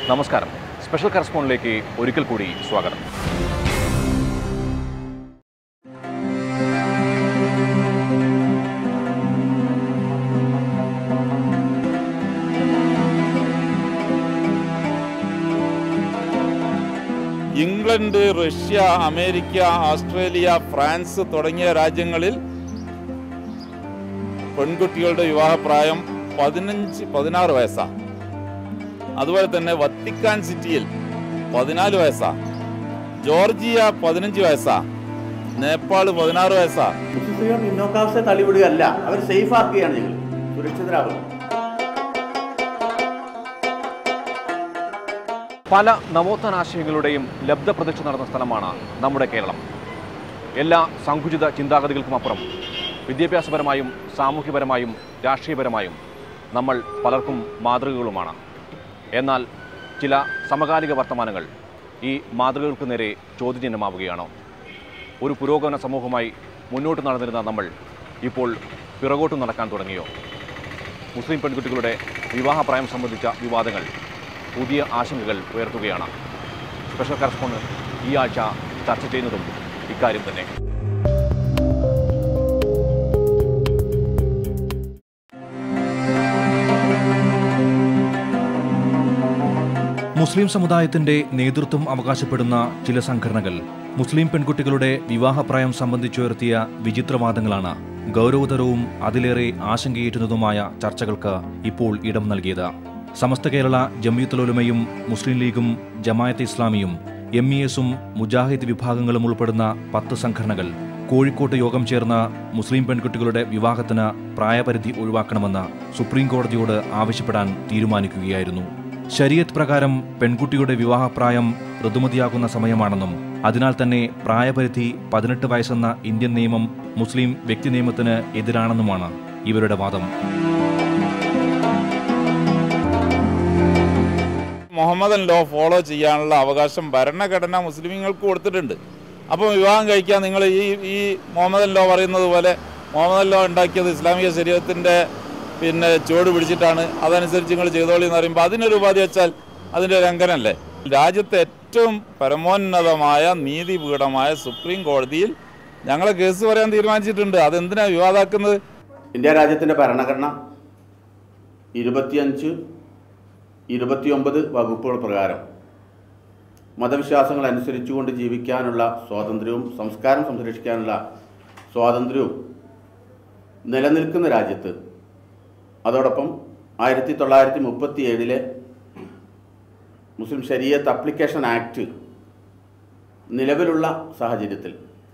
നമസ്കാരം സ്പെഷ്യൽ കറസ്പോണ്ടിലേക്ക് ഒരിക്കൽ കൂടി സ്വാഗതം England Russia America Australia France തുടങ്ങിയ രാജ്യങ്ങളിൽ പെൺകുട്ടികളുടെ വിവാഹപ്രായം പതിനഞ്ച് പതിനാറ് വയസ്സാണ് അതുപോലെ തന്നെ വത്തിക്കാൻ സിറ്റിയിൽ പതിനാല് വയസ്സാ ജോർജിയ പതിനഞ്ച് വയസ്സാ നേപ്പാൾ പതിനാറ് വയസ്സാ മുസ്ലിം പിന്നോക്കാവസ്ഥയെ തള്ളിവിടുകയല്ല അവർ സേഫ് ആക്കുകയാണ് ഞങ്ങൾ സുരക്ഷിതരാകും പല നവോത്ഥാനാശയങ്ങളുടെയും ലബ്ധപ്രതിഷ്ഠ നടന്ന സ്ഥലമാണ് നമ്മുടെ കേരളം എല്ലാ സങ്കുചിത ചിന്താഗതികൾക്കുമപ്പുറം വിദ്യാഭ്യാസപരമായും സാമൂഹ്യപരമായും രാഷ്ട്രീയപരമായും നമ്മൾ പലർക്കും മാതൃകകളുമാണ് എന്നാൽ ചില സമകാലിക വർത്തമാനങ്ങൾ ഈ മാതൃകകൾക്ക് നേരെ ചോദ്യചിഹ്നമാവുകയാണോ ഒരു പുരോഗമന സമൂഹമായി മുന്നോട്ട് നടന്നിരുന്ന നമ്മൾ ഇപ്പോൾ പിറകോട്ട് നടക്കാൻ തുടങ്ങിയോ മുസ്ലിം പെൺകുട്ടികളുടെ വിവാഹപ്രായം സംബന്ധിച്ച വിവാദങ്ങൾ പുതിയ ആശങ്കകൾ ഉയർത്തുകയാണ് സ്പെഷ്യൽ കറസ്പോണ്ടന്റ് ഈ ആഴ്ച ചർച്ച ചെയ്യുന്നതും ഇക്കാര്യം തന്നെ മുസ്ലിം സമുദായത്തിന്റെ നേതൃത്വം അവകാശപ്പെടുന്ന ചില സംഘടനകൾ മുസ്ലിം പെൺകുട്ടികളുടെ വിവാഹപ്രായം സംബന്ധിച്ചുയർത്തിയ വിചിത്രവാദങ്ങളാണ് ഗൗരവതരവും അതിലേറെ ആശങ്കയേറ്റുന്നതുമായ ചർച്ചകൾക്ക് ഇപ്പോൾ ഇടം നൽകിയത് സമസ്ത കേരള ജമിയത്തുലുലമയും മുസ്ലിം ലീഗും ജമായത്ത് ഇസ്ലാമിയും എം ഇ എസും മുജാഹിദ് വിഭാഗങ്ങളും ഉൾപ്പെടുന്ന പത്ത് സംഘടനകൾ കോഴിക്കോട്ട് യോഗം ചേർന്ന മുസ്ലിം പെൺകുട്ടികളുടെ വിവാഹത്തിന് പ്രായപരിധി ഒഴിവാക്കണമെന്ന് സുപ്രീം കോടതിയോട് ആവശ്യപ്പെടാൻ തീരുമാനിക്കുകയായിരുന്നു ശരീഅത്ത് പ്രകാരം പെൺകുട്ടിയുടെ വിവാഹപ്രായം ഋതുമതിയാകുന്ന സമയമാണെന്നും അതിനാൽ തന്നെ പ്രായപരിധി പതിനെട്ട് വയസ്സെന്ന ഇന്ത്യൻ നിയമം മുസ്ലിം വ്യക്തി നിയമത്തിന് എതിരാണെന്നുമാണ് ഇവരുടെ വാദം മുഹമ്മദൻ ലോ ഫോളോ ചെയ്യാനുള്ള അവകാശം ഭരണഘടന മുസ്ലിമീങ്ങൾക്ക് കൊടുത്തിട്ടുണ്ട് അപ്പോൾ വിവാഹം കഴിക്കാൻ നിങ്ങൾ ഈ ഈ മുഹമ്മദൻ ലോ പറയുന്നത് പോലെ മുഹമ്മദൻ ലോ ഉണ്ടാക്കിയത് ഇസ്ലാമിക ശരീരത്തിൻ്റെ പിന്നെ ചുവട് പിടിച്ചിട്ടാണ് അതനുസരിച്ച് നിങ്ങൾ ചെയ്തോളി എന്ന് പറയുമ്പോൾ അതിനൊരു ഉപാധി വെച്ചാൽ അതിൻ്റെ ലംഘനമല്ലേ രാജ്യത്തെ ഏറ്റവും പരമോന്നതമായ നീതിപീഠമായ സുപ്രീം കോടതിയിൽ ഞങ്ങളെ കേസ് പറയാൻ തീരുമാനിച്ചിട്ടുണ്ട് അതെന്തിനാണ് വിവാദമാക്കുന്നത് ഇന്ത്യ രാജ്യത്തിൻ്റെ ഭരണഘടന ഇരുപത്തിയഞ്ച് ഇരുപത്തിയൊമ്പത് വകുപ്പുകൾ പ്രകാരം മതവിശ്വാസങ്ങൾ അനുസരിച്ചുകൊണ്ട് ജീവിക്കാനുള്ള സ്വാതന്ത്ര്യവും സംസ്കാരം സംരക്ഷിക്കാനുള്ള സ്വാതന്ത്ര്യവും നിലനിൽക്കുന്ന രാജ്യത്ത് അതോടൊപ്പം ആയിരത്തി തൊള്ളായിരത്തി മുപ്പത്തി ഏഴിലെ മുസ്ലിം ശരീഅത്ത് അപ്ലിക്കേഷൻ ആക്ട് നിലവിലുള്ള സാഹചര്യത്തിൽ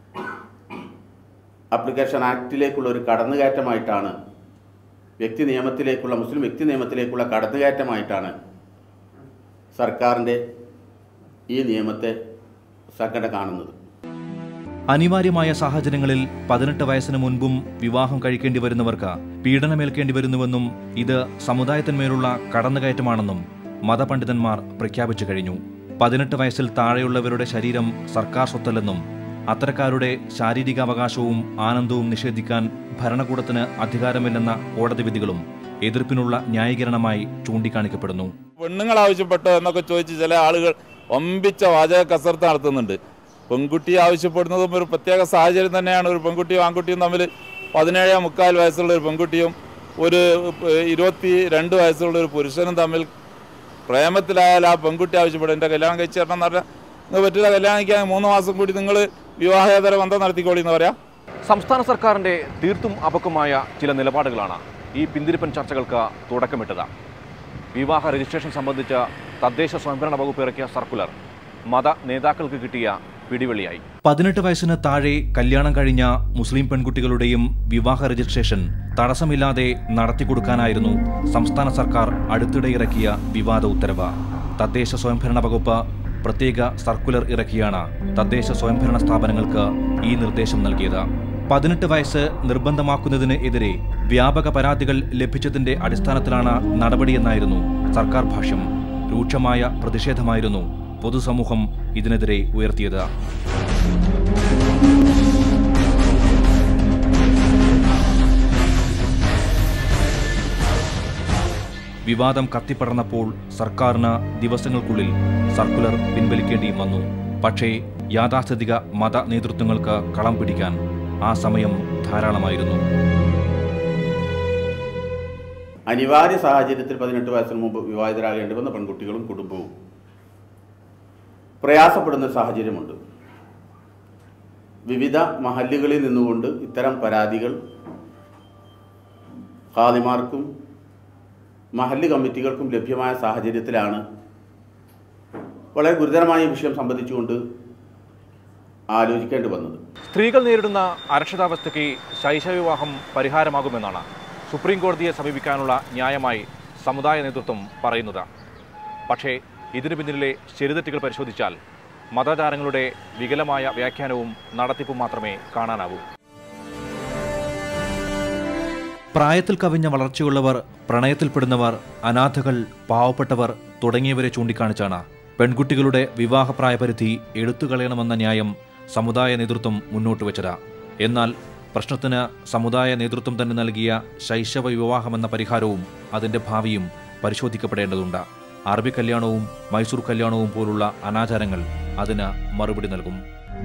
അപ്ലിക്കേഷൻ ആക്ടിലേക്കുള്ള ഒരു കടന്നുകയറ്റമായിട്ടാണ് വ്യക്തി നിയമത്തിലേക്കുള്ള മുസ്ലിം വ്യക്തി നിയമത്തിലേക്കുള്ള കടന്നുകയറ്റമായിട്ടാണ് സർക്കാരിൻ്റെ ഈ നിയമത്തെ സംഘടന കാണുന്നത് അനിവാര്യമായ സാഹചര്യങ്ങളിൽ പതിനെട്ട് വയസ്സിന് മുൻപും വിവാഹം കഴിക്കേണ്ടി വരുന്നവർക്ക് പീഡനമേൽക്കേണ്ടി വരുന്നുവെന്നും ഇത് സമുദായത്തിന്മേലുള്ള കടന്നുകയറ്റമാണെന്നും മതപണ്ഡിതന്മാർ പ്രഖ്യാപിച്ചു കഴിഞ്ഞു പതിനെട്ട് വയസ്സിൽ താഴെയുള്ളവരുടെ ശരീരം സർക്കാർ സ്വത്തല്ലെന്നും അത്തരക്കാരുടെ ശാരീരികാവകാശവും ആനന്ദവും നിഷേധിക്കാൻ ഭരണകൂടത്തിന് അധികാരമില്ലെന്ന കോടതി വിധികളും എതിർപ്പിനുള്ള ന്യായീകരണമായി ചൂണ്ടിക്കാണിക്കപ്പെടുന്നു പെണ്ണുങ്ങൾ ആവശ്യപ്പെട്ടോ എന്നൊക്കെ ചോദിച്ച് ചില ആളുകൾ ഒമ്പിച്ച വാചക കസർത്ത് നടത്തുന്നുണ്ട് പെൺകുട്ടി ആവശ്യപ്പെടുന്നതും ഒരു പ്രത്യേക സാഹചര്യം തന്നെയാണ് ഒരു പെൺകുട്ടിയും ആൺകുട്ടിയും തമ്മിൽ പതിനേഴ് മുക്കാൽ വയസ്സുള്ള ഒരു പെൺകുട്ടിയും ഒരു ഇരുപത്തി രണ്ട് വയസ്സുള്ള ഒരു പുരുഷനും തമ്മിൽ പ്രേമത്തിലായാൽ ആ പെൺകുട്ടി ആവശ്യപ്പെടും എൻ്റെ കല്യാണം കഴിച്ച് തരണം എന്ന് പറഞ്ഞാൽ നിങ്ങൾ പറ്റില്ല കല്യാണം കഴിക്കാൻ മൂന്ന് മാസം കൂടി നിങ്ങൾ വിവാഹേതര ബന്ധം നടത്തിക്കോളി എന്ന് പറയാം സംസ്ഥാന സർക്കാരിൻ്റെ തീർത്തും അപക്വമായ ചില നിലപാടുകളാണ് ഈ പിന്തിരിപ്പൻ ചർച്ചകൾക്ക് തുടക്കമിട്ടത് വിവാഹ രജിസ്ട്രേഷൻ സംബന്ധിച്ച തദ്ദേശ സ്വയംഭരണ വകുപ്പ് ഇറക്കിയ സർക്കുലർ മത നേതാക്കൾക്ക് കിട്ടിയ പിടിവെളിയായി പതിനെട്ട് വയസ്സിന് താഴെ കല്യാണം കഴിഞ്ഞ മുസ്ലിം പെൺകുട്ടികളുടെയും വിവാഹ രജിസ്ട്രേഷൻ തടസ്സമില്ലാതെ നടത്തിക്കൊടുക്കാനായിരുന്നു സംസ്ഥാന സർക്കാർ അടുത്തിടെ ഇറക്കിയ വിവാദ ഉത്തരവ് തദ്ദേശ സ്വയംഭരണ വകുപ്പ് പ്രത്യേക സർക്കുലർ ഇറക്കിയാണ് തദ്ദേശ സ്വയംഭരണ സ്ഥാപനങ്ങൾക്ക് ഈ നിർദ്ദേശം നൽകിയത് പതിനെട്ട് വയസ്സ് നിർബന്ധമാക്കുന്നതിന് എതിരെ വ്യാപക പരാതികൾ ലഭിച്ചതിന്റെ അടിസ്ഥാനത്തിലാണ് നടപടിയെന്നായിരുന്നു സർക്കാർ ഭാഷ്യം രൂക്ഷമായ പ്രതിഷേധമായിരുന്നു പൊതുസമൂഹം ഇതിനെതിരെ ഉയർത്തിയത് വിവാദം കത്തിപ്പടർന്നപ്പോൾ സർക്കാരിന് ദിവസങ്ങൾക്കുള്ളിൽ സർക്കുലർ പിൻവലിക്കേണ്ടിയും വന്നു പക്ഷേ യാഥാസ്ഥിതിക മത നേതൃത്വങ്ങൾക്ക് കളം പിടിക്കാൻ ആ സമയം ധാരാളമായിരുന്നു അനിവാര്യ സാഹചര്യത്തിൽ പതിനെട്ട് വയസ്സിന് മുമ്പ് വിവാഹിതരാകേണ്ടി വന്ന പെൺകുട്ടികളും കുടുംബവും പ്രയാസപ്പെടുന്ന ഒരു സാഹചര്യമുണ്ട് വിവിധ മഹല്ലുകളിൽ നിന്നുകൊണ്ട് ഇത്തരം പരാതികൾ ഖാദിമാർക്കും മഹല്ല് കമ്മിറ്റികൾക്കും ലഭ്യമായ സാഹചര്യത്തിലാണ് വളരെ ഗുരുതരമായ ഈ വിഷയം സംബന്ധിച്ചുകൊണ്ട് ആലോചിക്കേണ്ടി വന്നത് സ്ത്രീകൾ നേരിടുന്ന അരക്ഷിതാവസ്ഥയ്ക്ക് ശൈശവവിവാഹം പരിഹാരമാകുമെന്നാണ് സുപ്രീം കോടതിയെ സമീപിക്കാനുള്ള ന്യായമായി സമുദായ നേതൃത്വം പറയുന്നത് പക്ഷേ ഇതിനു പിന്നിലെ ശരിതെറ്റുകൾ പരിശോധിച്ചാൽ മതാചാരങ്ങളുടെ വികലമായ വ്യാഖ്യാനവും നടത്തിപ്പും മാത്രമേ കാണാനാവൂ പ്രായത്തിൽ കവിഞ്ഞ വളർച്ചയുള്ളവർ പ്രണയത്തിൽപ്പെടുന്നവർ അനാഥകൾ പാവപ്പെട്ടവർ തുടങ്ങിയവരെ ചൂണ്ടിക്കാണിച്ചാണ് പെൺകുട്ടികളുടെ വിവാഹ പ്രായപരിധി എടുത്തുകളയണമെന്ന ന്യായം സമുദായ നേതൃത്വം മുന്നോട്ട് വെച്ചത് എന്നാൽ പ്രശ്നത്തിന് സമുദായ നേതൃത്വം തന്നെ നൽകിയ ശൈശവ വിവാഹമെന്ന പരിഹാരവും അതിന്റെ ഭാവിയും പരിശോധിക്കപ്പെടേണ്ടതുണ്ട് അറബി കല്യാണവും മൈസൂർ കല്യാണവും പോലുള്ള അനാചാരങ്ങൾ അതിന് മറുപടി നൽകും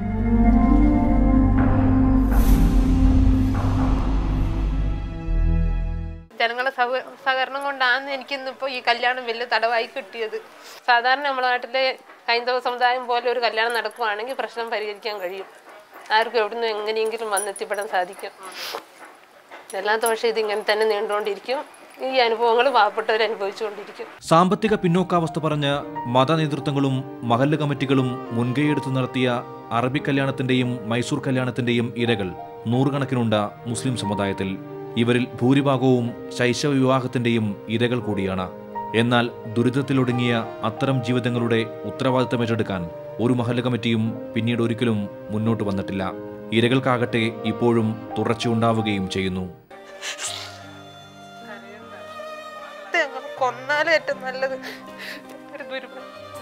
ജനങ്ങളുടെ സഹ സഹകരണം കൊണ്ടാണ് എനിക്കിന്നിപ്പോൾ ഈ കല്യാണം വലിയ തടവായി കിട്ടിയത് സാധാരണ നമ്മുടെ നാട്ടിലെ ഹൈന്ദവ സമുദായം പോലെ ഒരു കല്യാണം നടക്കുവാണെങ്കിൽ പ്രശ്നം പരിഹരിക്കാൻ കഴിയും ആർക്കും എവിടുന്ന് എങ്ങനെയെങ്കിലും വന്നെത്തിപ്പെടാൻ സാധിക്കും അല്ലാത്ത പക്ഷേ ഇതിങ്ങനെ തന്നെ നീണ്ടുകൊണ്ടിരിക്കും ഈ അനുഭവങ്ങൾ പാവപ്പെട്ടവർ അനുഭവിച്ചുകൊണ്ടിരിക്കും സാമ്പത്തിക പിന്നോക്കാവസ്ഥ പറഞ്ഞ് മതനേതൃത്വങ്ങളും മഹല്ല് കമ്മിറ്റികളും മുൻകൈയെടുത്ത് നടത്തിയ അറബി കല്യാണത്തിന്റെയും മൈസൂർ കല്യാണത്തിന്റെയും ഇരകൾ നൂറുകണക്കിനുണ്ട് മുസ്ലിം സമുദായത്തിൽ ഇവരിൽ ഭൂരിഭാഗവും ശൈശവ വിവാഹത്തിന്റെയും ഇരകൾ കൂടിയാണ് എന്നാൽ ദുരിതത്തിലൊടുങ്ങിയ അത്തരം ജീവിതങ്ങളുടെ ഉത്തരവാദിത്തം ഏറ്റെടുക്കാൻ ഒരു മഹല്ല് കമ്മിറ്റിയും പിന്നീട് ഒരിക്കലും മുന്നോട്ട് വന്നിട്ടില്ല ഇരകൾക്കാകട്ടെ ഇപ്പോഴും തുടർച്ചയുണ്ടാവുകയും ചെയ്യുന്നു കൊന്നാലും ഏറ്റവും നല്ലത് ഒരു ദുരുപ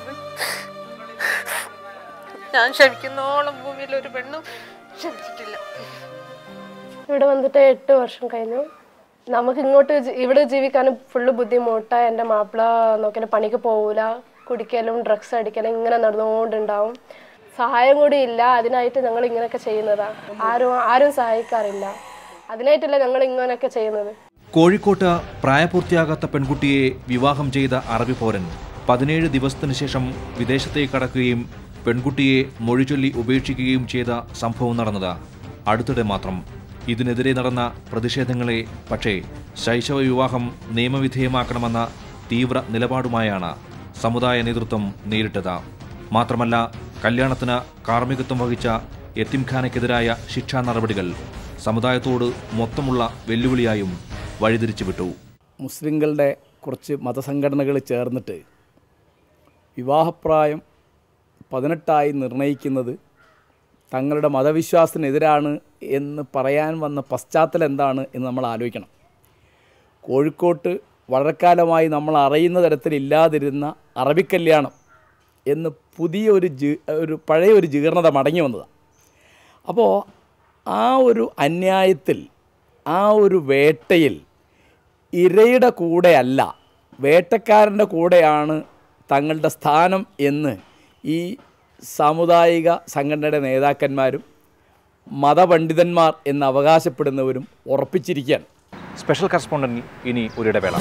ഞാൻ ക്ഷമിക്കുന്നോളം ഭൂമിയിൽ ഒരു പെണ്ണും ക്ഷമിച്ചിട്ടില്ല ഇവിടെ വന്നിട്ട് എട്ട് വർഷം കഴിഞ്ഞു നമുക്ക് ഇങ്ങോട്ട് ജി- ഇവിടെ ജീവിക്കാനും ഫുള്ള് ബുദ്ധിമുട്ടാ എൻ്റെ മാപ്പിള നോക്കിയാൽ പണിക്ക് പോകൂല കുടിക്കലും ഡ്രഗ്സ് അടിക്കലും ഇങ്ങനെ നടന്നുകൊണ്ടുണ്ടാവും സഹായം കൂടി ഇല്ല അതിനായിട്ട് ഞങ്ങൾ ഇങ്ങനെയൊക്കെ ചെയ്യുന്നതാ ആരും ആരും സഹായിക്കാറില്ല അതിനായിട്ടല്ല ഞങ്ങൾ ഇങ്ങനെയൊക്കെ ചെയ്യുന്നത് കോഴിക്കോട്ട് പ്രായപൂർത്തിയാകാത്ത പെൺകുട്ടിയെ വിവാഹം ചെയ്ത അറബി പൗരൻ പതിനേഴ് ദിവസത്തിനു ശേഷം വിദേശത്തേക്ക് കടക്കുകയും പെൺകുട്ടിയെ മൊഴിചൊല്ലി ഉപേക്ഷിക്കുകയും ചെയ്ത സംഭവം നടന്നത് അടുത്തിടെ മാത്രം ഇതിനെതിരെ നടന്ന പ്രതിഷേധങ്ങളെ പക്ഷേ ശൈശവ വിവാഹം നിയമവിധേയമാക്കണമെന്ന തീവ്ര നിലപാടുമായാണ് സമുദായ നേതൃത്വം നേരിട്ടത് മാത്രമല്ല കല്യാണത്തിന് കാർമ്മികത്വം വഹിച്ച യത്തിംഖാനയ്ക്കെതിരായ ശിക്ഷാ നടപടികൾ സമുദായത്തോട് മൊത്തമുള്ള വെല്ലുവിളിയായും വഴിതിരിച്ചുവിട്ടു മുസ്ലിങ്ങളുടെ കുറച്ച് മതസംഘടനകൾ ചേർന്നിട്ട് വിവാഹപ്രായം പതിനെട്ടായി നിർണയിക്കുന്നത് തങ്ങളുടെ മതവിശ്വാസത്തിനെതിരാണ് എന്ന് പറയാൻ വന്ന പശ്ചാത്തലം എന്താണ് എന്ന് നമ്മൾ ആലോചിക്കണം കോഴിക്കോട്ട് വളരെക്കാലമായി നമ്മൾ അറിയുന്ന തരത്തിലില്ലാതിരുന്ന അറബിക്കല്യാണം എന്ന് പുതിയ ഒരു ജി ഒരു പഴയ ഒരു ജീർണത മടങ്ങി വന്നതാണ് അപ്പോൾ ആ ഒരു അന്യായത്തിൽ ആ ഒരു വേട്ടയിൽ ഇരയുടെ കൂടെയല്ല വേട്ടക്കാരൻ്റെ കൂടെയാണ് തങ്ങളുടെ സ്ഥാനം എന്ന് ഈ സാമുദായിക സംഘടനയുടെ നേതാക്കന്മാരും മതപണ്ഡിതന്മാർ എന്ന് അവകാശപ്പെടുന്നവരും ഉറപ്പിച്ചിരിക്കുകയാണ് സ്പെഷ്യൽ കറസ്പോണ്ടന്റിൽ ഇനി ഒരിടവേള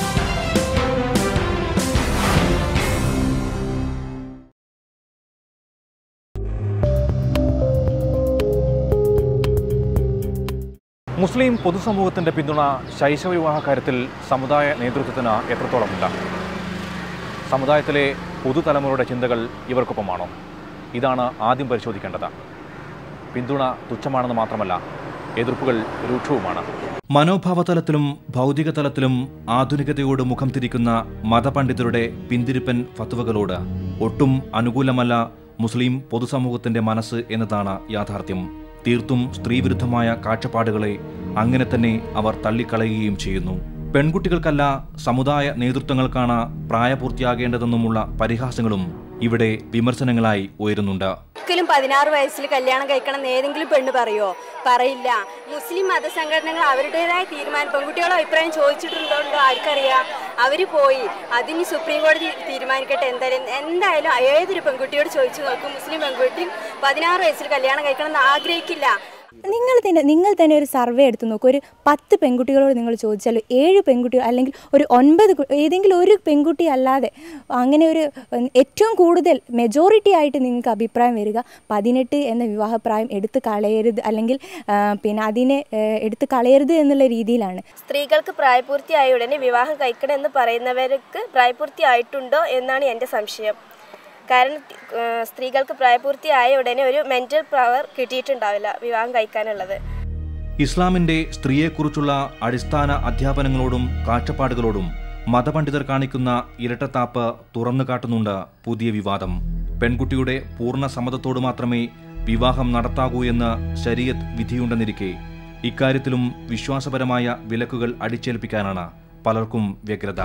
മുസ്ലിം പൊതുസമൂഹത്തിന്റെ പിന്തുണ ശൈശവ വിവാഹ കാര്യത്തിൽ സമുദായ നേതൃത്വത്തിന് എത്രത്തോളമുണ്ട് സമുദായത്തിലെ പുതുതലമുറയുടെ ചിന്തകൾ ഇവർക്കൊപ്പമാണോ ഇതാണ് ആദ്യം പരിശോധിക്കേണ്ടത് പിന്തുണ തുച്ഛമാണെന്ന് മാത്രമല്ല എതിർപ്പുകൾ രൂക്ഷവുമാണ് മനോഭാവതലത്തിലും ഭൗതിക തലത്തിലും ആധുനികതയോട് മുഖം തിരിക്കുന്ന മതപണ്ഡിതരുടെ പിന്തിരിപ്പൻ ഫത്വകളോട് ഒട്ടും അനുകൂലമല്ല മുസ്ലിം പൊതുസമൂഹത്തിന്റെ മനസ്സ് എന്നതാണ് യാഥാർത്ഥ്യം തീർത്തും സ്ത്രീവിരുദ്ധമായ കാഴ്ചപ്പാടുകളെ അങ്ങനെ തന്നെ അവർ തള്ളിക്കളയുകയും ചെയ്യുന്നു പെൺകുട്ടികൾക്കല്ല സമുദായ നേതൃത്വങ്ങൾക്കാണ് പ്രായപൂർത്തിയാകേണ്ടതെന്നുമുള്ള പരിഹാസങ്ങളും ഇവിടെ വിമർശനങ്ങളായി ഉയരുന്നുണ്ട് ഒരിക്കലും പതിനാറ് വയസ്സിൽ കല്യാണം കഴിക്കണം എന്ന് ഏതെങ്കിലും പെണ്ണ് പറയോ പറയില്ല മുസ്ലിം മതസംഘടനകൾ അവരുടേതായ തീരുമാനം പെൺകുട്ടികളെ അഭിപ്രായം ചോദിച്ചിട്ടുണ്ടോ ഉണ്ടോ ആർക്കറിയാം അവർ പോയി അതിന് സുപ്രീം കോടതി തീരുമാനിക്കട്ടെ എന്തായാലും എന്തായാലും ഏതൊരു പെൺകുട്ടിയോട് ചോദിച്ചു നോക്കും മുസ്ലിം പെൺകുട്ടി പതിനാറ് വയസ്സിൽ കല്യാണം കഴിക്കണം എന്ന് ആഗ്രഹിക്കില്ല നിങ്ങൾ തന്നെ നിങ്ങൾ തന്നെ ഒരു സർവേ എടുത്ത് നോക്കൂ ഒരു പത്ത് പെൺകുട്ടികളോട് നിങ്ങൾ ചോദിച്ചാൽ ഏഴ് പെൺകുട്ടികൾ അല്ലെങ്കിൽ ഒരു ഒൻപത് കു- ഏതെങ്കിലും ഒരു പെൺകുട്ടി അല്ലാതെ അങ്ങനെ ഒരു ഉം, ഏറ്റവും കൂടുതൽ മെജോറിറ്റി ആയിട്ട് നിങ്ങൾക്ക് അഭിപ്രായം വരിക പതിനെട്ട് എന്ന വിവാഹപ്രായം എടുത്ത് കളയരുത് അല്ലെങ്കിൽ ആ, പിന്നെ അതിനെ ഏ, എടുത്ത് കളയരുത് എന്നുള്ള രീതിയിലാണ് സ്ത്രീകൾക്ക് പ്രായപൂർത്തിയായ ഉടനെ വിവാഹം കഴിക്കണം എന്ന് പറയുന്നവർക്ക് പ്രായപൂർത്തിയായിട്ടുണ്ടോ എന്നാണ് എൻ്റെ സംശയം കാരണം ഏഹ്, സ്ത്രീകൾക്ക് പ്രായപൂർത്തിയായ ഉടനെ ഒരു മെൻ്റൽ പവർ കിട്ടിയിട്ടുണ്ടാവില്ല വിവാഹം കഴിക്കാനുള്ളത് ഇസ്ലാമിന്റെ സ്ത്രീയെക്കുറിച്ചുള്ള അടിസ്ഥാന അധ്യാപനങ്ങളോടും കാഴ്ചപ്പാടുകളോടും മതപണ്ഡിതർ കാണിക്കുന്ന ഇരട്ടത്താപ്പ് തുറന്നു കാട്ടുന്നുണ്ട് പുതിയ വിവാദം പെൺകുട്ടിയുടെ പൂർണ്ണ സമ്മതത്തോട് മാത്രമേ വിവാഹം നടത്താകൂ എന്ന് ശരീഅത്ത് വിധിയുണ്ടെന്നിരിക്കെ ഇക്കാര്യത്തിലും വിശ്വാസപരമായ വിലക്കുകൾ അടിച്ചേൽപ്പിക്കാനാണ് പലർക്കും വ്യഗ്രത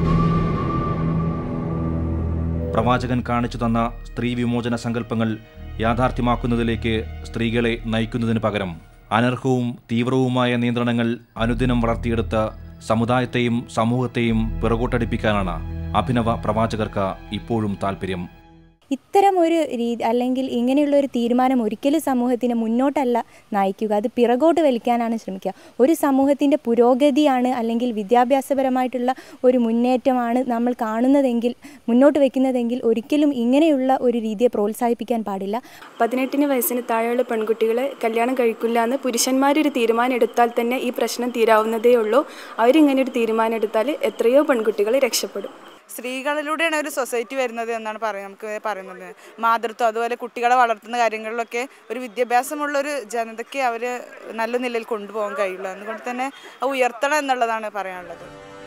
പ്രവാചകൻ കാണിച്ചു തന്ന സ്ത്രീ വിമോചന സങ്കല്പങ്ങൾ യാഥാർത്ഥ്യമാക്കുന്നതിലേക്ക് സ്ത്രീകളെ നയിക്കുന്നതിന് പകരം അനർഹവും തീവ്രവുമായ നിയന്ത്രണങ്ങൾ അനുദിനം വളർത്തിയെടുത്ത് സമുദായത്തെയും സമൂഹത്തെയും പിറകോട്ടടിപ്പിക്കാനാണ് അഭിനവ പ്രവാചകർക്ക് ഇപ്പോഴും താൽപ്പര്യം ഇത്തരം ഒരു രീതി അല്ലെങ്കിൽ ഇങ്ങനെയുള്ള ഒരു തീരുമാനം ഒരിക്കലും സമൂഹത്തിനെ മുന്നോട്ടല്ല നയിക്കുക അത് പിറകോട്ട് വലിക്കാനാണ് ശ്രമിക്കുക ഒരു സമൂഹത്തിൻ്റെ പുരോഗതിയാണ് അല്ലെങ്കിൽ വിദ്യാഭ്യാസപരമായിട്ടുള്ള ഒരു മുന്നേറ്റമാണ് നമ്മൾ കാണുന്നതെങ്കിൽ മുന്നോട്ട് വയ്ക്കുന്നതെങ്കിൽ ഒരിക്കലും ഇങ്ങനെയുള്ള ഒരു രീതിയെ പ്രോത്സാഹിപ്പിക്കാൻ പാടില്ല പതിനെട്ടിന് വയസ്സിന് താഴെയുള്ള പെൺകുട്ടികളെ കല്യാണം കഴിക്കില്ല എന്ന് പുരുഷന്മാരൊരു തീരുമാനം എടുത്താൽ തന്നെ ഈ പ്രശ്നം തീരാവുന്നതേ ഉള്ളൂ അവരിങ്ങനെ ഒരു തീരുമാനം എടുത്താൽ എത്രയോ പെൺകുട്ടികൾ രക്ഷപ്പെടും സ്ത്രീകളിലൂടെയാണ് ഒരു സൊസൈറ്റി വരുന്നത് എന്നാണ് പറയാം നമുക്ക് പറയുന്നത് മാതൃത്വം അതുപോലെ കുട്ടികളെ വളർത്തുന്ന കാര്യങ്ങളിലൊക്കെ ഒരു വിദ്യാഭ്യാസമുള്ള ഒരു ജനതയ്ക്ക് അവർ നല്ല നിലയിൽ കൊണ്ടുപോകാൻ കഴിയുള്ളൂ അതുകൊണ്ട് തന്നെ അത് ഉയർത്തണം എന്നുള്ളതാണ് പറയാനുള്ളത്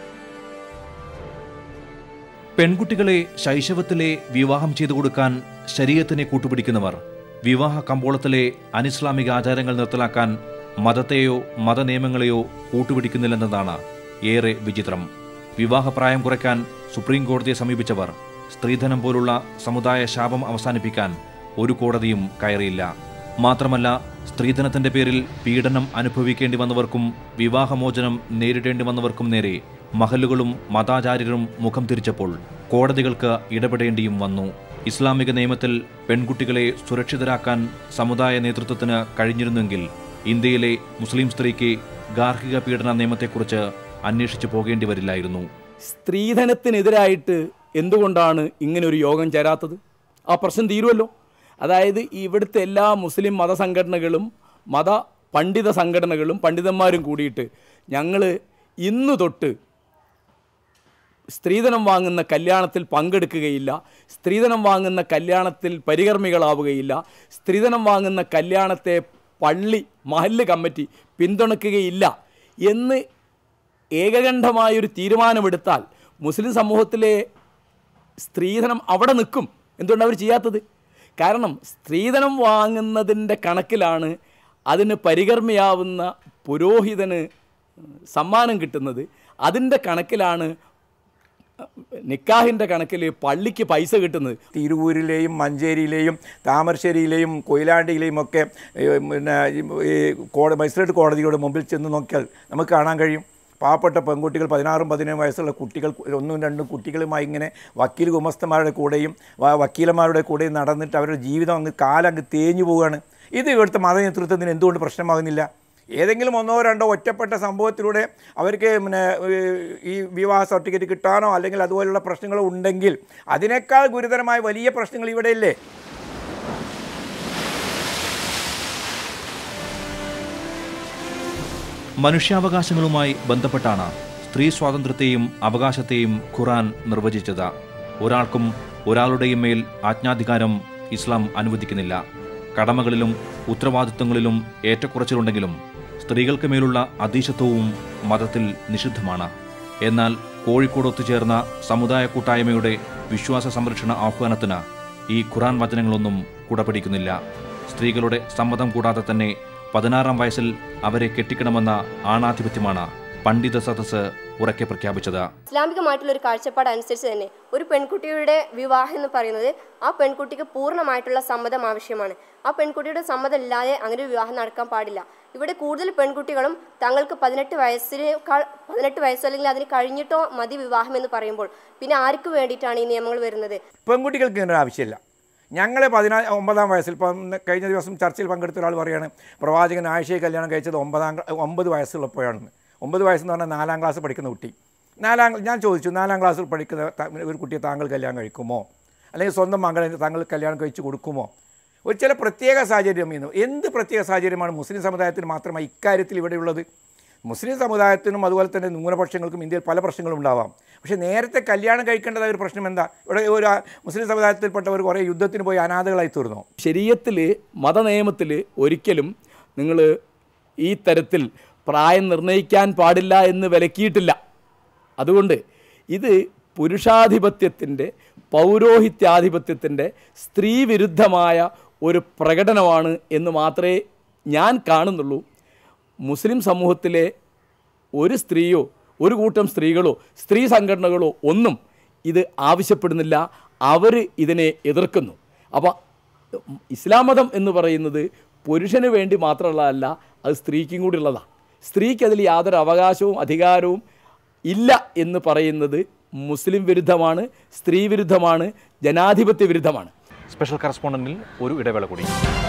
പെൺകുട്ടികളെ ശൈശവത്തിലെ വിവാഹം ചെയ്തു കൊടുക്കാൻ ശരീരത്തിനെ കൂട്ടുപിടിക്കുന്നവർ വിവാഹ കമ്പോളത്തിലെ അനിസ്ലാമിക ആചാരങ്ങൾ നിർത്തലാക്കാൻ മതത്തെയോ മതനിയമങ്ങളെയോ കൂട്ടുപിടിക്കുന്നില്ലെന്നതാണ് ഏറെ വിചിത്രം വിവാഹപ്രായം കുറയ്ക്കാൻ സുപ്രീം കോടതിയെ സമീപിച്ചവർ സ്ത്രീധനം പോലുള്ള സമുദായ ശാപം അവസാനിപ്പിക്കാൻ ഒരു കോടതിയും കയറിയില്ല മാത്രമല്ല സ്ത്രീധനത്തിന്റെ പേരിൽ പീഡനം അനുഭവിക്കേണ്ടി വന്നവർക്കും വിവാഹമോചനം നേരിടേണ്ടി വന്നവർക്കും നേരെ മഹലുകളും മതാചാര്യരും മുഖം തിരിച്ചപ്പോൾ കോടതികൾക്ക് ഇടപെടേണ്ടിയും വന്നു ഇസ്ലാമിക നിയമത്തിൽ പെൺകുട്ടികളെ സുരക്ഷിതരാക്കാൻ സമുദായ നേതൃത്വത്തിന് കഴിഞ്ഞിരുന്നെങ്കിൽ ഇന്ത്യയിലെ മുസ്ലിം സ്ത്രീക്ക് ഗാർഹിക പീഡന നിയമത്തെക്കുറിച്ച് അന്വേഷിച്ചു പോകേണ്ടി വരില്ലായിരുന്നു സ്ത്രീധനത്തിനെതിരായിട്ട് എന്തുകൊണ്ടാണ് ഇങ്ങനെ ഒരു യോഗം ചേരാത്തത് ആ പ്രശ്നം തീരുമല്ലോ അതായത് ഇവിടുത്തെ എല്ലാ മുസ്ലിം മതസംഘടനകളും മത പണ്ഡിത സംഘടനകളും പണ്ഡിതന്മാരും കൂടിയിട്ട് ഞങ്ങൾ ഇന്നു തൊട്ട് സ്ത്രീധനം വാങ്ങുന്ന കല്യാണത്തിൽ പങ്കെടുക്കുകയില്ല സ്ത്രീധനം വാങ്ങുന്ന കല്യാണത്തിൽ പരികർമ്മികളാവുകയില്ല സ്ത്രീധനം വാങ്ങുന്ന കല്യാണത്തെ പള്ളി മഹല്ല് കമ്മിറ്റി പിന്തുണയ്ക്കുകയില്ല എന്ന് ഏകകണ്ഠമായൊരു തീരുമാനമെടുത്താൽ മുസ്ലിം സമൂഹത്തിലെ സ്ത്രീധനം അവിടെ നിൽക്കും എന്തുകൊണ്ട് അവർ ചെയ്യാത്തത് കാരണം സ്ത്രീധനം വാങ്ങുന്നതിൻ്റെ കണക്കിലാണ് അതിന് പരികർമ്മിയാവുന്ന പുരോഹിതന് സമ്മാനം കിട്ടുന്നത് അതിൻ്റെ കണക്കിലാണ് നിക്കാഹിൻ്റെ കണക്കിൽ പള്ളിക്ക് പൈസ കിട്ടുന്നത് തിരുവൂരിലെയും മഞ്ചേരിയിലെയും താമരശ്ശേരിയിലെയും കൊയിലാണ്ടിയിലെയും ഒക്കെ ഏ, പിന്നെ ഈ കോടതി മജിസ്ട്രേറ്റ് കോടതിയുടെ മുമ്പിൽ ചെന്ന് നോക്കിയാൽ നമുക്ക് കാണാൻ കഴിയും പാവപ്പെട്ട പെൺകുട്ടികൾ പതിനാറും പതിനേഴും വയസ്സുള്ള കുട്ടികൾ ഒന്നും രണ്ടും കുട്ടികളുമായി ഇങ്ങനെ വക്കീൽ ഗുമസ്തന്മാരുടെ കൂടെയും വ- വക്കീലന്മാരുടെ കൂടെയും നടന്നിട്ട് അവരുടെ ജീവിതം അങ്ങ് കാലം അങ്ങ് തേഞ്ഞു പോവുകയാണ് ഇത് ഇവിടുത്തെ മതനേതൃത്വത്തിന് എന്തുകൊണ്ട് പ്രശ്നമാകുന്നില്ല ഏതെങ്കിലും ഒന്നോ രണ്ടോ ഒറ്റപ്പെട്ട സംഭവത്തിലൂടെ അവർക്ക് പിന്നെ ഏഹ്, ഈ വിവാഹ സർട്ടിഫിക്കറ്റ് കിട്ടാനോ അല്ലെങ്കിൽ അതുപോലുള്ള പ്രശ്നങ്ങളോ ഉണ്ടെങ്കിൽ അതിനേക്കാൾ ഗുരുതരമായ വലിയ പ്രശ്നങ്ങൾ ഇവിടെയില്ലേ മനുഷ്യാവകാശങ്ങളുമായി ബന്ധപ്പെട്ടാണ് സ്ത്രീ സ്വാതന്ത്ര്യത്തെയും അവകാശത്തെയും ഖുറാൻ നിർവചിച്ചത് ഒരാൾക്കും ഒരാളുടെയും മേൽ ആജ്ഞാധികാരം ഇസ്ലാം അനുവദിക്കുന്നില്ല കടമകളിലും ഉത്തരവാദിത്വങ്ങളിലും ഏറ്റക്കുറച്ചിലുണ്ടെങ്കിലും സ്ത്രീകൾക്ക് മേലുള്ള അധീശത്വവും മതത്തിൽ നിഷിദ്ധമാണ് എന്നാൽ കോഴിക്കോട് ഒത്തുചേർന്ന സമുദായ കൂട്ടായ്മയുടെ വിശ്വാസ സംരക്ഷണ ആഹ്വാനത്തിന് ഈ ഖുറാൻ വചനങ്ങളൊന്നും കുടപിടിക്കുന്നില്ല സ്ത്രീകളുടെ സമ്മതം കൂടാതെ തന്നെ പതിനാറാം വയസ്സിൽ അവരെ കെട്ടിക്കണമെന്ന ആണാധിപത്യമാണ് പണ്ഡിത സദസ്സ് ഉറക്കെ പ്രഖ്യാപിച്ചത് ഇസ്ലാമികമായിട്ടുള്ള ഒരു കാഴ്ചപ്പാട് അനുസരിച്ച് തന്നെ ഒരു പെൺകുട്ടിയുടെ വിവാഹം എന്ന് പറയുന്നത് ആ പെൺകുട്ടിക്ക് പൂർണ്ണമായിട്ടുള്ള സമ്മതം ആവശ്യമാണ് ആ പെൺകുട്ടിയുടെ സമ്മതം ഇല്ലാതെ അങ്ങനെ ഒരു വിവാഹം നടക്കാൻ പാടില്ല ഇവിടെ കൂടുതൽ പെൺകുട്ടികളും തങ്ങൾക്ക് പതിനെട്ട് വയസ്സിനേക്കാൾ പതിനെട്ട് വയസ്സോ അല്ലെങ്കിൽ അതിന് കഴിഞ്ഞിട്ടോ മതി വിവാഹം എന്ന് പറയുമ്പോൾ പിന്നെ ആർക്ക് വേണ്ടിയിട്ടാണ് ഈ നിയമങ്ങൾ വരുന്നത് പെൺകുട്ടികൾക്ക് ഇതിൻ്റെ ആവശ്യമില്ല ഞങ്ങളെ പതിനാ ഒമ്പതാം വയസ്സിൽ ഇപ്പം കഴിഞ്ഞ ദിവസം ചർച്ചയിൽ പങ്കെടുത്ത ഒരാൾ പറയുകയാണ് പ്രവാചകൻ ആഴ്ചയെ കല്യാണം കഴിച്ചത് ഒമ്പതാം ക്ലാ- ഒമ്പത് വയസ്സുള്ളപ്പോഴാണെന്ന് ഒമ്പത് വയസ്സെന്ന് പറഞ്ഞാൽ നാലാം ക്ലാസ് പഠിക്കുന്ന കുട്ടി നാലാം ഞാൻ ചോദിച്ചു നാലാം ക്ലാസ്സിൽ പഠിക്കുന്ന ത- ഒരു കുട്ടിയെ താങ്കൾ കല്യാണം കഴിക്കുമോ അല്ലെങ്കിൽ സ്വന്തം മകളെ താങ്കൾ കല്യാണം കഴിച്ച് കൊടുക്കുമോ ഒരു ചില പ്രത്യേക സാഹചര്യം എന്ന് എന്ത് പ്രത്യേക സാഹചര്യമാണ് മുസ്ലിം സമുദായത്തിന് മാത്രമായി ഇക്കാര്യത്തിൽ ഇവിടെയുള്ളത് മുസ്ലിം സമുദായത്തിനും അതുപോലെ തന്നെ ന്യൂനപക്ഷങ്ങൾക്കും ഇന്ത്യയിൽ പല പ്രശ്നങ്ങളും ഉണ്ടാവാം പക്ഷേ നേരത്തെ കല്യാണം കഴിക്കേണ്ടതായ ഒരു പ്രശ്നം എന്താ ഇവിടെ ഒരു ആ മുസ്ലിം സമുദായത്തിൽപ്പെട്ടവർ കുറേ യുദ്ധത്തിന് പോയി അനാഥകളായി തീർന്നു ശരീരത്തിൽ മതനിയമത്തിൽ ഒരിക്കലും നിങ്ങൾ ഈ തരത്തിൽ പ്രായം നിർണ്ണയിക്കാൻ പാടില്ല എന്ന് വിലക്കിയിട്ടില്ല അതുകൊണ്ട് ഇത് പുരുഷാധിപത്യത്തിൻ്റെ പൗരോഹിത്യാധിപത്യത്തിൻ്റെ സ്ത്രീവിരുദ്ധമായ ഒരു പ്രകടനമാണ് എന്ന് മാത്രമേ ഞാൻ കാണുന്നുള്ളൂ മുസ്ലിം സമൂഹത്തിലെ ഒരു സ്ത്രീയോ ഒരു കൂട്ടം സ്ത്രീകളോ സ്ത്രീ സംഘടനകളോ ഒന്നും ഇത് ആവശ്യപ്പെടുന്നില്ല അവർ ഇതിനെ എതിർക്കുന്നു അപ്പോൾ ഇസ്ലാം മതം എന്ന് പറയുന്നത് പുരുഷന് വേണ്ടി മാത്രമുള്ളതല്ല അത് സ്ത്രീക്കും കൂടി ഉള്ളതാണ് സ്ത്രീക്ക് അതിൽ യാതൊരു അവകാശവും അധികാരവും ഇല്ല എന്ന് പറയുന്നത് മുസ്ലിം വിരുദ്ധമാണ് സ്ത്രീ വിരുദ്ധമാണ് ജനാധിപത്യ വിരുദ്ധമാണ് സ്പെഷ്യൽ കറസ്പോണ്ടന്റിൽ ഒരു ഇടവേള കൂടി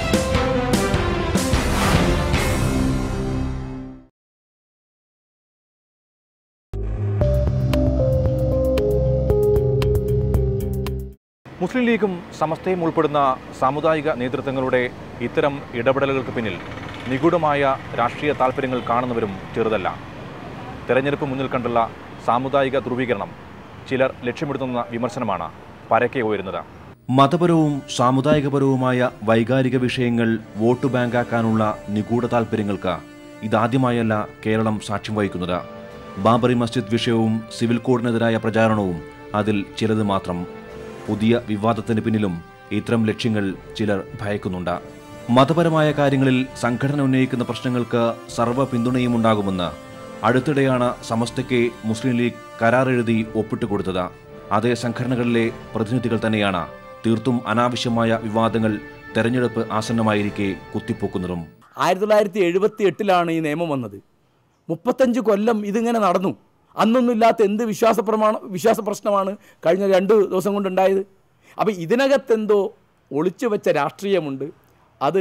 മുസ്ലിം ലീഗും സമസ്തയും ഉൾപ്പെടുന്ന സാമുദായിക നേതൃത്വങ്ങളുടെ ഇത്തരം ഇടപെടലുകൾക്ക് പിന്നിൽ നിഗൂഢമായ രാഷ്ട്രീയ താല്പര്യങ്ങൾ കാണുന്നവരും ചെറുതല്ല തെരഞ്ഞെടുപ്പ് മുന്നിൽ കണ്ടുള്ള സാമുദായിക ധ്രുവീകരണം ചിലർ ലക്ഷ്യമിടുന്ന വിമർശനമാണ് പരക്കെ ഉയരുന്നത് മതപരവും സാമുദായികപരവുമായ വൈകാരിക വിഷയങ്ങൾ വോട്ട് ബാങ്കാക്കാനുള്ള നിഗൂഢ താൽപ്പര്യങ്ങൾക്ക് ഇതാദ്യമായല്ല കേരളം സാക്ഷ്യം വഹിക്കുന്നത് ബാബറി മസ്ജിദ് വിഷയവും സിവിൽ കോഡിനെതിരായ പ്രചാരണവും അതിൽ ചിലത് മാത്രം പുതിയ വിവാദത്തിന് പിന്നിലും ഇത്തരം ലക്ഷ്യങ്ങൾ ചിലർ ഭയക്കുന്നുണ്ട് മതപരമായ കാര്യങ്ങളിൽ സംഘടന ഉന്നയിക്കുന്ന പ്രശ്നങ്ങൾക്ക് സർവ്വ പിന്തുണയും ഉണ്ടാകുമെന്ന് അടുത്തിടെയാണ് സമസ്തയ്ക്ക് മുസ്ലിം ലീഗ് കരാറെഴുതി ഒപ്പിട്ട് കൊടുത്തത് അതേ സംഘടനകളിലെ പ്രതിനിധികൾ തന്നെയാണ് തീർത്തും അനാവശ്യമായ വിവാദങ്ങൾ തെരഞ്ഞെടുപ്പ് ആസന്നമായിരിക്കെ കുത്തിപ്പൊക്കുന്നതും ആയിരത്തി തൊള്ളായിരത്തി എഴുപത്തി എട്ടിലാണ് ഈ നിയമം വന്നത് മുപ്പത്തഞ്ച് കൊല്ലം ഇതിങ്ങനെ നടന്നു അന്നൊന്നും ഇല്ലാത്ത എന്ത് വിശ്വാസ പ്രമാണ വിശ്വാസ പ്രശ്നമാണ് കഴിഞ്ഞ രണ്ട് ദിവസം കൊണ്ടുണ്ടായത് അപ്പോൾ ഇതിനകത്തെന്തോ ഒളിച്ചു വെച്ച രാഷ്ട്രീയമുണ്ട് അത്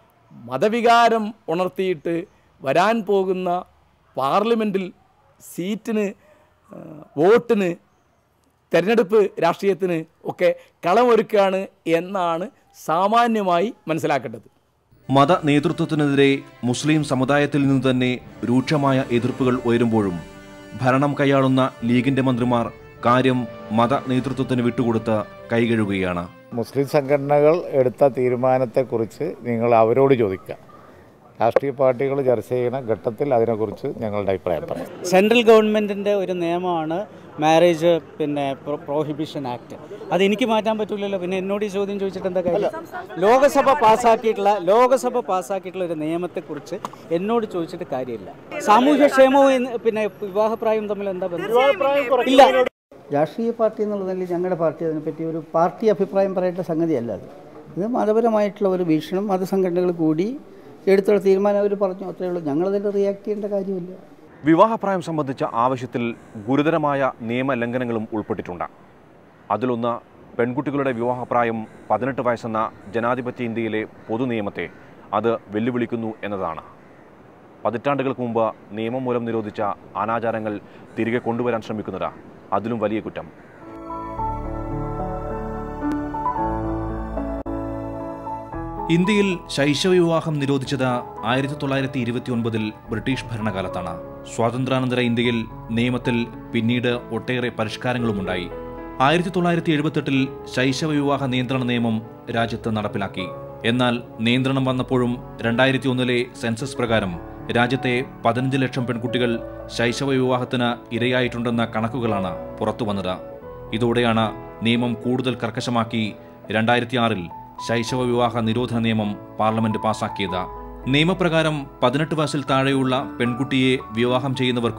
മതവികാരം ഉണർത്തിയിട്ട് വരാൻ പോകുന്ന പാർലമെൻറ്റിൽ സീറ്റിന് ആ, വോട്ടിന് തെരഞ്ഞെടുപ്പ് രാഷ്ട്രീയത്തിന് ഒക്കെ കളമൊരുക്കുകയാണ് എന്നാണ് സാമാന്യമായി മനസ്സിലാക്കേണ്ടത് മത നേതൃത്വത്തിനെതിരെ മുസ്ലിം സമുദായത്തിൽ നിന്ന് തന്നെ രൂക്ഷമായ എതിർപ്പുകൾ ഉയരുമ്പോഴും ഭരണം കൈയാളുന്ന ലീഗിന്റെ മന്ത്രിമാർ കാര്യം മത നേതൃത്വത്തിന് വിട്ടുകൊടുത്ത് കൈകഴുകുകയാണ് മുസ്ലിം സംഘടനകൾ എടുത്ത തീരുമാനത്തെക്കുറിച്ച് നിങ്ങൾ അവരോട് ചോദിക്കുക രാഷ്ട്രീയ പാർട്ടികൾ ചർച്ച ചെയ്യുന്ന ഘട്ടത്തിൽ അതിനെക്കുറിച്ച് ഞങ്ങളുടെ അഭിപ്രായം പറയാം സെൻട്രൽ ഗവൺമെൻറ്റിൻ്റെ ഒരു നിയമമാണ് മാരേജ് പിന്നെ പ്രോഹിബിഷൻ ആക്ട് അത് എനിക്ക് മാറ്റാൻ പറ്റില്ലല്ലോ പിന്നെ എന്നോട് ഈ ചോദ്യം ചോദിച്ചിട്ട് എന്താ കാര്യം ലോകസഭ പാസ്സാക്കിയിട്ടുള്ള ലോകസഭ പാസ്സാക്കിയിട്ടുള്ള ഒരു നിയമത്തെക്കുറിച്ച് എന്നോട് ചോദിച്ചിട്ട് കാര്യമില്ല സാമൂഹ്യക്ഷേമവും ഇന്ന് പിന്നെ വിവാഹപ്രായവും തമ്മിൽ എന്താ ബന്ധം ഇല്ല രാഷ്ട്രീയ പാർട്ടി എന്നുള്ളതിൽ ഞങ്ങളുടെ പാർട്ടി അതിനെപ്പറ്റി ഒരു പാർട്ടി അഭിപ്രായം പറയേണ്ട സംഗതിയല്ല അത് ഇത് മതപരമായിട്ടുള്ള ഒരു വീക്ഷണം മതസംഘടനകൾ കൂടി എടുത്തുള്ള തീരുമാനം അവർ പറഞ്ഞു അത്രയേ ഉള്ളൂ ഞങ്ങളതിൻ്റെ റിയാക്ട് ചെയ്യേണ്ട കാര്യമില്ല വിവാഹപ്രായം സംബന്ധിച്ച ആവശ്യത്തിൽ ഗുരുതരമായ നിയമലംഘനങ്ങളും ഉൾപ്പെട്ടിട്ടുണ്ട് അതിലൊന്ന് പെൺകുട്ടികളുടെ വിവാഹപ്രായം പതിനെട്ട് വയസ്സെന്ന ജനാധിപത്യ ഇന്ത്യയിലെ പൊതുനിയമത്തെ അത് വെല്ലുവിളിക്കുന്നു എന്നതാണ് പതിറ്റാണ്ടുകൾക്ക് മുമ്പ് നിയമം മൂലം നിരോധിച്ച അനാചാരങ്ങൾ തിരികെ കൊണ്ടുവരാൻ ശ്രമിക്കുന്നത് അതിലും വലിയ കുറ്റം ഇന്ത്യയിൽ ശൈശവവിവാഹം നിരോധിച്ചത് ആയിരത്തി തൊള്ളായിരത്തി ഇരുപത്തിയൊൻപതിൽ ബ്രിട്ടീഷ് ഭരണകാലത്താണ് സ്വാതന്ത്ര്യാനന്തര ഇന്ത്യയിൽ നിയമത്തിൽ പിന്നീട് ഒട്ടേറെ പരിഷ്കാരങ്ങളുമുണ്ടായി ആയിരത്തി തൊള്ളായിരത്തി എഴുപത്തെട്ടിൽ ശൈശവവിവാഹ നിയന്ത്രണ നിയമം രാജ്യത്ത് നടപ്പിലാക്കി എന്നാൽ നിയന്ത്രണം വന്നപ്പോഴും രണ്ടായിരത്തി ഒന്നിലെ സെൻസസ് പ്രകാരം രാജ്യത്തെ പതിനഞ്ച് ലക്ഷം പെൺകുട്ടികൾ ശൈശവവിവാഹത്തിന് ഇരയായിട്ടുണ്ടെന്ന കണക്കുകളാണ് പുറത്തുവന്നത് ഇതോടെയാണ് നിയമം കൂടുതൽ കർക്കശമാക്കി രണ്ടായിരത്തി ആറിൽ ശൈശവ വിവാഹ നിരോധന നിയമം പാർലമെന്റ് പാസാക്കിയത് നിയമപ്രകാരം പതിനെട്ട് വയസ്സിൽ താഴെയുള്ള പെൺകുട്ടിയെ വിവാഹം ചെയ്യുന്നവർക്കും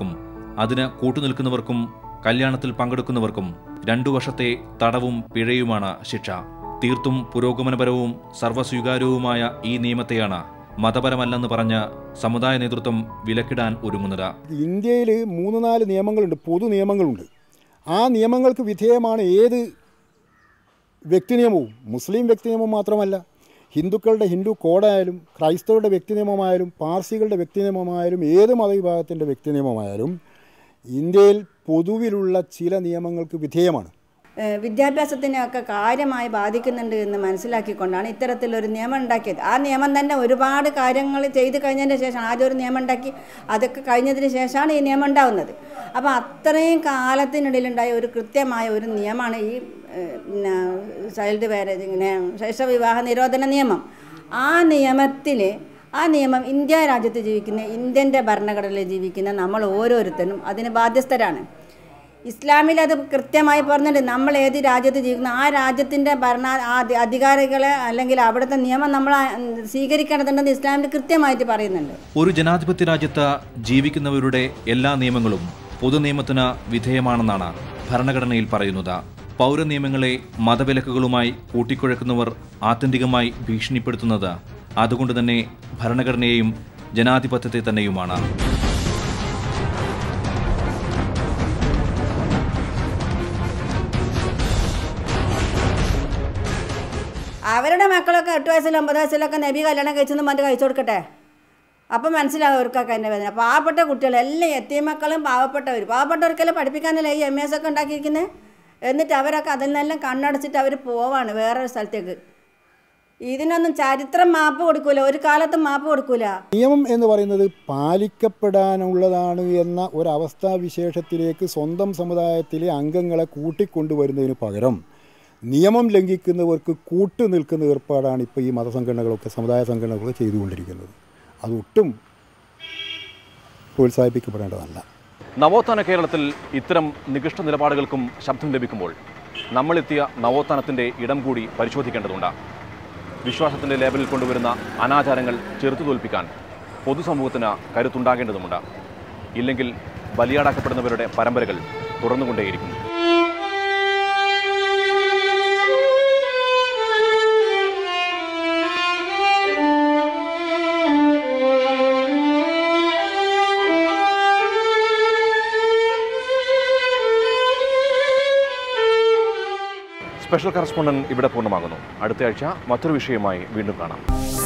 അതിന് കൂട്ടുനിൽക്കുന്നവർക്കും കല്യാണത്തിൽ പങ്കെടുക്കുന്നവർക്കും രണ്ടു വർഷത്തെ തടവും പിഴയുമാണ് ശിക്ഷ തീർത്തും പുരോഗമനപരവും സർവ്വസ്വീകാര്യവുമായ ഈ നിയമത്തെയാണ് മതപരമല്ലെന്ന് പറഞ്ഞ് സമുദായ നേതൃത്വം വിലക്കിടാൻ ഒരുങ്ങുന്നത് ഇന്ത്യയിൽ മൂന്ന് നാല് നിയമങ്ങളുണ്ട് പൊതു നിയമങ്ങളുണ്ട് ആ നിയമങ്ങൾക്ക് വിധേയമാണ് ഏത് വ്യക്തി നിയമവും മുസ്ലിം വ്യക്തി നിയമം മാത്രമല്ല ഹിന്ദുക്കളുടെ ഹിന്ദു കോഡായാലും ക്രൈസ്തവരുടെ വ്യക്തി നിയമമായാലും പാർസികളുടെ വ്യക്തി നിയമമായാലും ഏത് മതവിഭാഗത്തിൻ്റെ വ്യക്തി നിയമമായാലും ഇന്ത്യയിൽ പൊതുവിലുള്ള ചില നിയമങ്ങൾക്ക് വിധേയമാണ് ഏഹ് വിദ്യാഭ്യാസത്തിനെയൊക്കെ കാര്യമായി ബാധിക്കുന്നുണ്ട് എന്ന് മനസ്സിലാക്കിക്കൊണ്ടാണ് ഇത്തരത്തിലൊരു നിയമം ഉണ്ടാക്കിയത് ആ നിയമം തന്നെ ഒരുപാട് കാര്യങ്ങൾ ചെയ്ത് കഴിഞ്ഞതിന് ശേഷം ആദ്യം ഒരു നിയമം ഉണ്ടാക്കി അതൊക്കെ കഴിഞ്ഞതിന് ശേഷമാണ് ഈ നിയമം ഉണ്ടാവുന്നത് അപ്പോൾ അത്രയും കാലത്തിനിടയിലുണ്ടായ ഒരു കൃത്യമായ ഒരു നിയമമാണ് ഈ ഏഹ്, പിന്നെ ചൈൽഡ് മാരേജ് ഇങ്ങനെ ശൈശവവിവാഹ നിരോധന നിയമം ആ നിയമത്തിൽ ആ നിയമം ഇന്ത്യ രാജ്യത്ത് ജീവിക്കുന്ന ഇന്ത്യൻ്റെ ഭരണഘടനയിൽ ജീവിക്കുന്ന നമ്മൾ ഓരോരുത്തരും അതിന് ബാധ്യസ്ഥരാണ് ഇസ്ലാമിൽ അത് കൃത്യമായി പറഞ്ഞിട്ടുണ്ട് നമ്മൾ ഏത് രാജ്യത്ത് ജീവിക്കുന്ന ആ രാജ്യത്തിൻ്റെ ഭരണ ആ അധി- അധികാരികളെ അല്ലെങ്കിൽ അവിടുത്തെ നിയമം നമ്മൾ ആ, ഉം, സ്വീകരിക്കേണ്ടതുണ്ടെന്ന് ഇസ്ലാമിൽ കൃത്യമായിട്ട് പറയുന്നുണ്ട് ഒരു ജനാധിപത്യ രാജ്യത്ത് ജീവിക്കുന്നവരുടെ എല്ലാ നിയമങ്ങളും പൊതുനിയമത്തിന് വിധേയമാണെന്നാണ് ഭരണഘടനയിൽ പറയുന്നത് പൗരനിയമങ്ങളെ മതവിലക്കുകളുമായി കൂട്ടിക്കുഴക്കുന്നവർ ആത്യന്തികമായി ഭീഷണിപ്പെടുത്തുന്നത് അതുകൊണ്ട് തന്നെ ഭരണഘടനയെയും ജനാധിപത്യത്തെ തന്നെയുമാണ് അവരുടെ മക്കളൊക്കെ എട്ട് വയസ്സിലും ഒമ്പത് വയസ്സിലൊക്കെ നബി കല്യാണം കഴിച്ചെന്ന് പറഞ്ഞ് കഴിച്ചു കൊടുക്കട്ടെ അപ്പം മനസ്സിലാവും അവർക്കൊക്കെ എൻ്റെ വേദന പാവപ്പെട്ട കുട്ടികൾ എല്ലാം എത്തിയ മക്കളും പാവപ്പെട്ടവർ പാവപ്പെട്ടവർക്കെല്ലാം പഠിപ്പിക്കാനല്ലേ ഈ എം എസ് ഒക്കെ ഉണ്ടാക്കിയിരിക്കുന്നത് എന്നിട്ട് അവരൊക്കെ അതിൽ നിന്നെല്ലാം കണ്ണടച്ചിട്ട് അവർ പോവാണ് വേറൊരു സ്ഥലത്തേക്ക് ഇതിനൊന്നും ചരിത്രം മാപ്പ് കൊടുക്കൂല ഒരു കാലത്തും മാപ്പ് കൊടുക്കൂല നിയമം എന്ന് പറയുന്നത് പാലിക്കപ്പെടാനുള്ളതാണ് എന്ന ഒരവസ്ഥാവിശേഷത്തിലേക്ക് സ്വന്തം സമുദായത്തിലെ അംഗങ്ങളെ കൂട്ടിക്കൊണ്ടുവരുന്നതിന് പകരം നിയമം ലംഘിക്കുന്നവർക്ക് കൂട്ടു നിൽക്കുന്ന ഏർപ്പാടാണ് ഇപ്പോൾ ഈ മതസംഘടനകളൊക്കെ സമുദായ സംഘടനകളൊക്കെ ചെയ്തുകൊണ്ടിരിക്കുന്നത് അതൊട്ടും പ്രോത്സാഹിപ്പിക്കപ്പെടേണ്ടതല്ല നവോത്ഥാന കേരളത്തിൽ ഇത്തരം നികൃഷ്ട നിലപാടുകൾക്കും ശബ്ദം ലഭിക്കുമ്പോൾ നമ്മളെത്തിയ നവോത്ഥാനത്തിൻ്റെ ഇടം കൂടി പരിശോധിക്കേണ്ടതുണ്ട് വിശ്വാസത്തിൻ്റെ ലേബലിൽ കൊണ്ടുവരുന്ന അനാചാരങ്ങൾ ചെറുത്തു തോൽപ്പിക്കാൻ പൊതുസമൂഹത്തിന് കരുത്തുണ്ടാകേണ്ടതുണ്ട് ഇല്ലെങ്കിൽ ബലിയാടാക്കപ്പെടുന്നവരുടെ പരമ്പരകൾ തുടർന്നുകൊണ്ടേയിരിക്കും സ്പെഷ്യൽ കറസ്പോണ്ടന്റ് ഇവിടെ പൂർണ്ണമാകുന്നു അടുത്ത ആഴ്ച മറ്റൊരു വിഷയമായി വീണ്ടും കാണാം